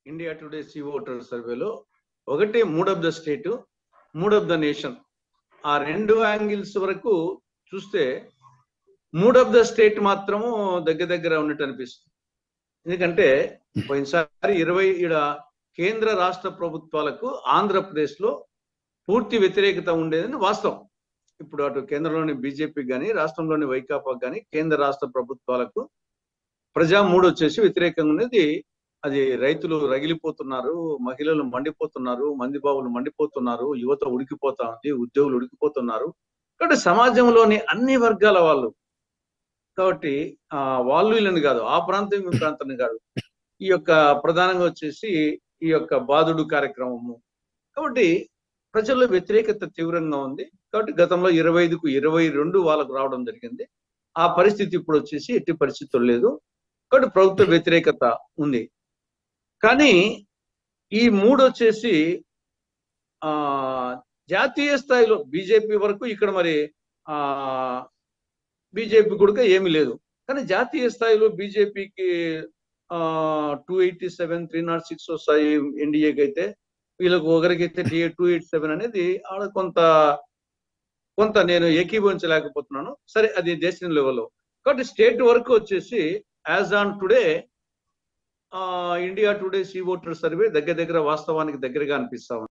India today C voter సర్వేలో ఒకటి mood of the state mood of the nation ఆ రెండు యాంగిల్స్ వరకు చూస్తే మూడ్ ఆఫ్ ద స్టేట్ మాత్రము దగ్గర దగ్గర ఉన్నట్టు అనిపిస్తుంది ఎందుకంటే పోయినసారి ఇరవై ఈడ కేంద్ర రాష్ట్ర ప్రభుత్వాలకు ఆంధ్రప్రదేశ్ లో పూర్తి వ్యతిరేకత ఉండేదని వాస్తవం ఇప్పుడు అటు కేంద్రంలోని బీజేపీ కానీ రాష్ట్రంలోని వైకాపా కానీ కేంద్ర రాష్ట్ర ప్రభుత్వాలకు ప్రజా మూడు వచ్చేసి వ్యతిరేకంగా ఉన్నది అది రైతులు రగిలిపోతున్నారు మహిళలు మండిపోతున్నారు మందిబాబులు మండిపోతున్నారు యువత ఉడికిపోతా ఉంది ఉద్యోగులు ఉడికిపోతున్నారు కాబట్టి సమాజంలోని అన్ని వర్గాల వాళ్ళు కాబట్టి ఆ వాళ్ళు వీళ్ళని కాదు ఆ ప్రాంతం ఈ ప్రాంతం కాదు ఈ యొక్క ప్రధానంగా వచ్చేసి ఈ యొక్క బాధుడు కార్యక్రమము కాబట్టి ప్రజల్లో వ్యతిరేకత తీవ్రంగా ఉంది కాబట్టి గతంలో ఇరవై ఐదుకు ఇరవై రెండు వాళ్ళకు రావడం జరిగింది ఆ పరిస్థితి ఇప్పుడు వచ్చేసి ఎట్టి పరిస్థితులు లేదు కాబట్టి ప్రభుత్వ వ్యతిరేకత ఉంది కానీ ఈ మూడు వచ్చేసి ఆ జాతీయ స్థాయిలో బీజేపీ వరకు ఇక్కడ మరి ఆ బీజేపీ కూడా ఏమీ లేదు కానీ జాతీయ స్థాయిలో బీజేపీకి ఆ two eighty seven three nought six వస్తాయి ఎన్డీఏకి అయితే వీళ్ళకు ఒకరికైతే టూ ఎయిట్ సెవెన్ అనేది ఆడ కొంత కొంత నేను ఏకీభవించలేకపోతున్నాను సరే అది దేశం లెవెల్లో కాబట్టి స్టేట్ వరకు వచ్చేసి as on today India Today C voter survey దగ్గర దగ్గర వాస్తవానికి దగ్గరగా అనిపిస్తా ఉంది